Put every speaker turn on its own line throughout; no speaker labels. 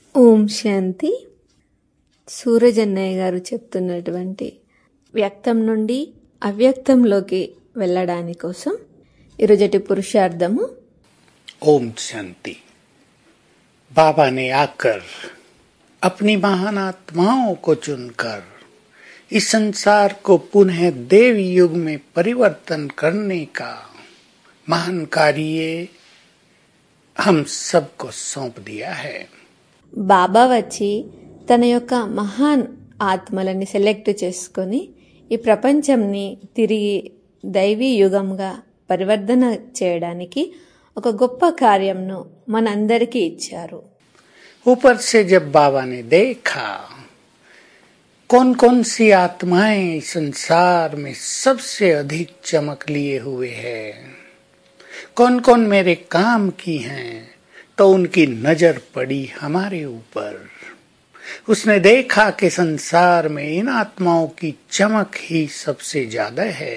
ఓం శాంతి సూరజన్నయ్య గారు చెప్తున్నటువంటి వ్యక్తం నుండి అవ్యక్తంలోకి వెళ్ళడాని కోసం ఈరోజటి పురుషార్థము
ओम शांति बाबा ने आकर अपनी महान आत्माओं को चुनकर इस संसार को पुनः देव युग में परिवर्तन करने का महान कार्य हम सबको सौंप दिया है
బాబా వచ్చి తన యొక్క మహాన్ ఆత్మలని సెలెక్ట్ చేసుకొని ఈ ప్రపంచంని తిరిగి దైవీ యుగంగా పరివర్తన చేయడానికి ఒక గొప్ప కార్యంను మనందరికీ ఇచ్చారు
ऊपर से जब बाबा ने देखा कौन कौन सी आत्माएं इस संसार में सबसे अधिक चमक लिए हुए हैं कौन कौन मेरे काम की हैं तो उनकी नजर पड़ी हमारे ऊपर उसने देखा कि संसार में इन आत्माओं की चमक ही सबसे ज्यादा है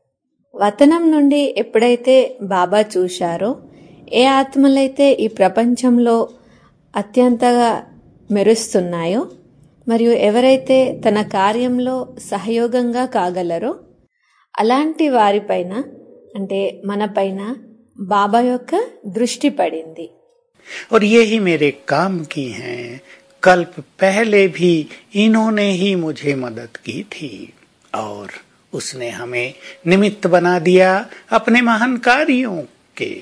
వతనం నుండి ఎప్పుడైతే బాబా చూశారో ఏ ఆత్మలైతే ఈ ప్రపంచంలో అత్యంతగా మెరుస్తున్నాయో మరియు ఎవరైతే తన కార్యంలో సహయోగంగా కాగలరో అలాంటి వారిపైన అంటే మనపైన బాబా యొక్క దృష్టి పడింది
और यही मेरे काम की हैं कल्प पहले भी इन्होंने ही मुझे मदद की थी और उसने हमें निमित्त बना दिया अपने महान कार्यों के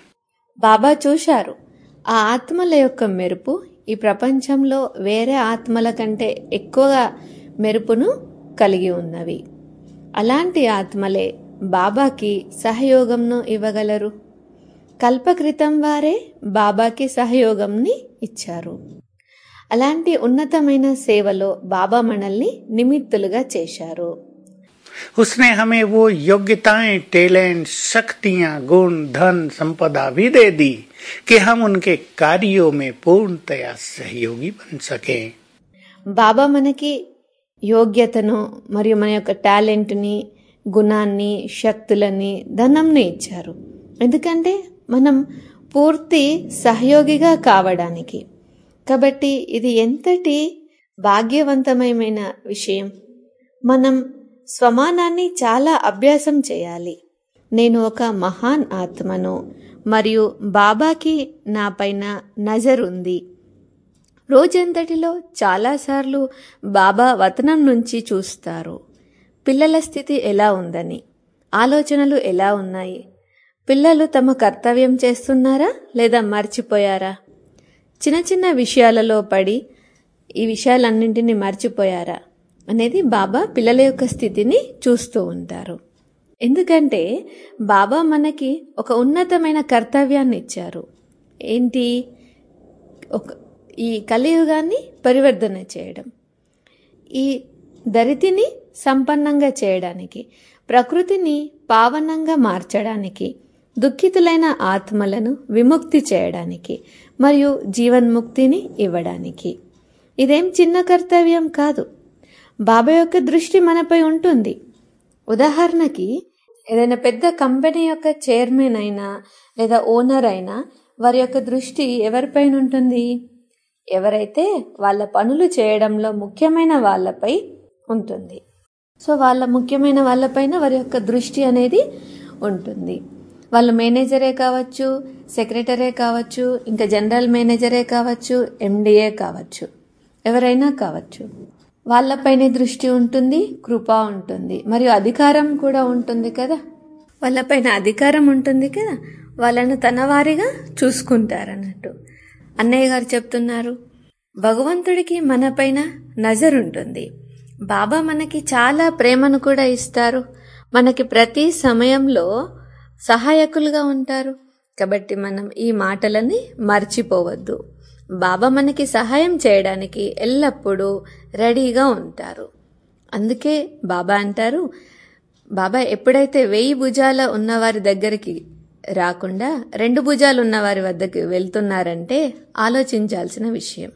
బాబా చూశారు ఆ ఆత్మల యొక్క మెరుపు ఈ ప్రపంచంలో వేరే ఆత్మల కంటే ఎక్కువగా మెరుపును కలిగి ఉన్నవి అలాంటి ఆత్మలే బాబాకి సహయోగంను ఇవ్వగలరు కల్పక్రితం వారే బాబాకి సహయోగంని ఇచ్చారు అలాంటి ఉన్నతమైన సేవలో బాబా మనల్ని నిమిత్తులుగా చేశారు
उसने हमें वो योग्यताएं टैलेंट शक्तियां गुण धन संपदा भी दे दी कि हम उनके कार्यों में पूर्णतया सहयोगी बन सकें
బాబా మనకి యోగ్యతను మరియు మన యొక్క టాలెంట్ని గుణాన్ని శక్తులని ధనంని ఇచ్చారు ఎందుకంటే మనం పూర్తి సహయోగిగా కావడానికి కాబట్టి ఇది ఎంతటి భాగ్యవంతమైన విషయం మనం స్వమానాన్ని చాలా అభ్యాసం చేయాలి నేను ఒక మహాన్ ఆత్మను మరియు బాబాకి నా పైన నజర్ ఉంది రోజంతటిలో చాలాసార్లు బాబా వతనం నుంచి చూస్తారు పిల్లల స్థితి ఎలా ఉందని ఆలోచనలు ఎలా ఉన్నాయి పిల్లలు తమ కర్తవ్యం చేస్తున్నారా లేదా మర్చిపోయారా చిన్న చిన్న విషయాలలో పడి ఈ విషయాలన్నింటినీ మర్చిపోయారా అనేది బాబా పిల్లల యొక్క స్థితిని చూస్తూ ఉంటారు ఎందుకంటే బాబా మనకి ఒక ఉన్నతమైన కర్తవ్యాన్ని ఇచ్చారు ఏంటి ఒక ఈ కలియుగాన్ని పరివర్తన చేయడం ఈ దరితిని సంపన్నంగా చేయడానికి ప్రకృతిని పావనంగా మార్చడానికి దుఃఖితులైన ఆత్మలను విముక్తి చేయడానికి మరియు జీవన్ముక్తిని ఇవ్వడానికి ఇదేం చిన్న కర్తవ్యం కాదు బాబా యొక్క దృష్టి మనపై ఉంటుంది ఉదాహరణకి ఏదైనా పెద్ద కంపెనీ యొక్క చైర్మన్ అయినా లేదా ఓనర్ అయినా వారి యొక్క దృష్టి ఎవరిపైన ఉంటుంది ఎవరైతే వాళ్ళ పనులు చేయడంలో ముఖ్యమైన వాళ్ళపై ఉంటుంది సో వాళ్ళ ముఖ్యమైన వాళ్ళపైన వారి యొక్క దృష్టి అనేది ఉంటుంది వాళ్ళు మేనేజరే కావచ్చు సెక్రటరే కావచ్చు ఇంకా జనరల్ మేనేజరే కావచ్చు ఎండిఏ కావచ్చు ఎవరైనా కావచ్చు వాళ్ళపైనే దృష్టి ఉంటుంది కృప ఉంటుంది మరియు అధికారం కూడా ఉంటుంది కదా వాళ్ళపైన అధికారం ఉంటుంది కదా వాళ్ళను తన వారిగా చూసుకుంటారన్నట్టు అన్నయ్య గారు చెప్తున్నారు భగవంతుడికి మనపైన నజర్ ఉంటుంది బాబా మనకి చాలా ప్రేమను కూడా ఇస్తారు మనకి ప్రతి సమయంలో సహాయకులుగా ఉంటారు కాబట్టి మనం ఈ మాటలని మర్చిపోవద్దు బాబా మనకి సహాయం చేయడానికి ఎల్లప్పుడూ రెడీగా ఉంటారు అందుకే బాబా అంటారు బాబా ఎప్పుడైతే వెయ్యి భుజాల ఉన్నవారి దగ్గరికి రాకుండా రెండు భుజాలు ఉన్నవారి వద్దకు వెళ్తున్నారంటే ఆలోచించాల్సిన విషయం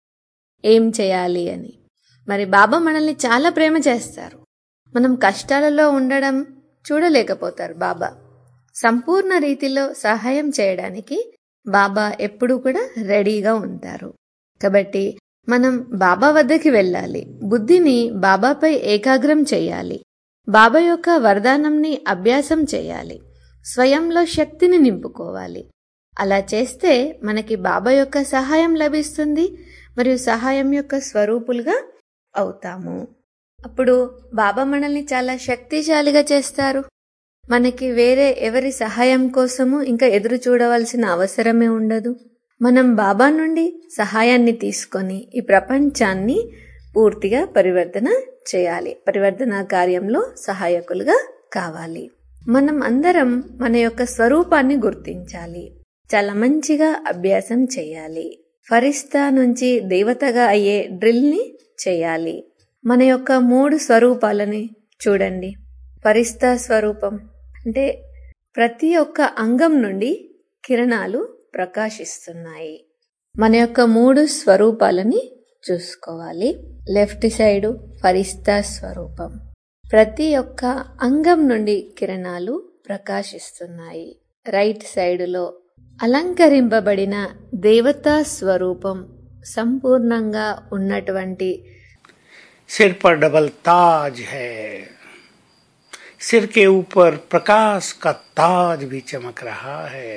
ఏం చేయాలి అని మరి బాబా మనల్ని చాలా ప్రేమ చేస్తారు మనం కష్టాలలో ఉండడం చూడలేకపోతారు బాబా సంపూర్ణ రీతిలో సహాయం చేయడానికి బాబా ఎప్పుడూ కూడా రెడీగా ఉంటారు కాబట్టి మనం బాబా వద్దకి వెళ్ళాలి బుద్ధిని బాబాపై ఏకాగ్రం చేయాలి బాబా యొక్క వరదానంని అభ్యాసం చేయాలి స్వయంలో శక్తిని నింపుకోవాలి అలా చేస్తే మనకి బాబా యొక్క సహాయం లభిస్తుంది మరియు సహాయం యొక్క స్వరూపులుగా అవుతాము అప్పుడు బాబా మనల్ని చాలా శక్తిశాలిగా చేస్తారు మనకి వేరే ఎవరి సహాయం కోసము ఇంకా ఎదురు చూడవలసిన అవసరమే ఉండదు మనం బాబా నుండి సహాయాన్ని తీసుకొని ఈ ప్రపంచాన్ని పూర్తిగా పరివర్తన చేయాలి పరివర్తన కార్యంలో సహాయకులుగా కావాలి మనం అందరం మన యొక్క స్వరూపాన్ని గుర్తించాలి చాలా మంచిగా అభ్యాసం చేయాలి ఫరిస్తా నుంచి దేవతగా అయ్యే డ్రిల్ని చేయాలి మన యొక్క మూడు స్వరూపాలని చూడండి ఫరిస్తా స్వరూపం అంటే ప్రతి ఒక్క అంగం నుండి కిరణాలు ప్రకాశిస్తున్నాయి మన యొక్క మూడు స్వరూపాలని చూసుకోవాలి లెఫ్ట్ సైడు ఫరిస్తా స్వరూపం ప్రతి ఒక్క అంగం నుండి కిరణాలు ప్రకాశిస్తున్నాయి రైట్ సైడులో అలంకరింపబడిన దేవతా స్వరూపం సంపూర్ణంగా ఉన్నటువంటి
सिर पर डबल ताज है सिर के ऊपर प्रकाश का ताज भी चमक रहा है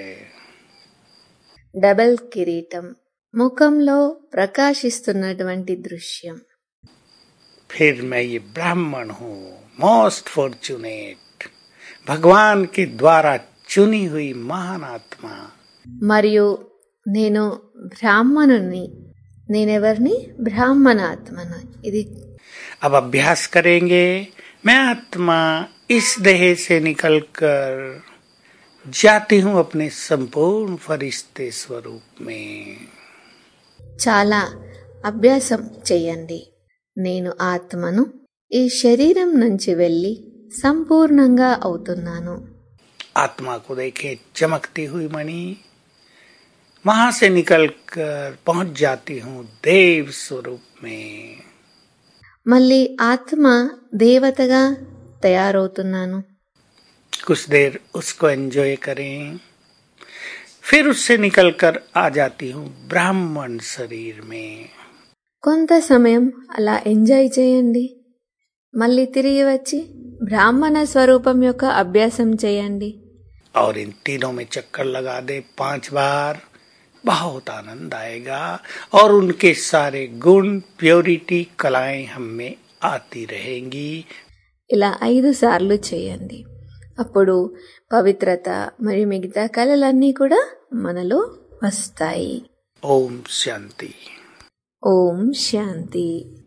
డబల్ కిరీటం ముఖంలో ప్రకాశిస్తున్నటువంటి దృశ్యం
फिर मैं ये ब्राह्मण हूँ मोस्ट फॉर्चुनेट भगवान के द्वारा चुनी हुई महान आत्मा
మరియు నేను ब्राह्मणుని నేనెవరిని బ్రాహ్మణాత్మను ఇది
अब अभ्यास करेंगे मैं आत्मा इस देह से निकलकर जाती हूँ अपने संपूर्ण फरिश्ते स्वरूप में
చాలా అభ్యాసం చేయండి నేను ఆత్మను ఈ శరీరం నుంచి వెళ్ళి సంపూర్ణంగా అవుతున్నాను
आत्मा को देखे चमकती हुई मणि वहां से निकलकर पहुंच जाती हूँ देव स्वरूप में
మళ్ళీ ఆత్మ దేవతగా తయారవుతున్నాను
कुछ देर उसको एंजॉय करें फिर उससे निकलकर आ जाती हूँ ब्राह्मण शरीर में
కొంత సమయం అలా ఎంజాయ్ చేయండి మళ్ళీ తిరిగి వచ్చి బ్రాహ్మణ స్వరూపం యొక్క అభ్యాసం చేయండి
और इन तीनों में चक्कर लगा दे पांच बार बहुत आनंद आएगा और उनके सारे गुण प्योरिटी कलाएं हम में आती रहेंगी
ఇలా ఐదు సార్లు చేయండి అప్పుడు పవిత్రత మరియు మిగతా కళలన్నీ కూడా మనలో వస్తాయి
ओम शांति
ఓం శాంతి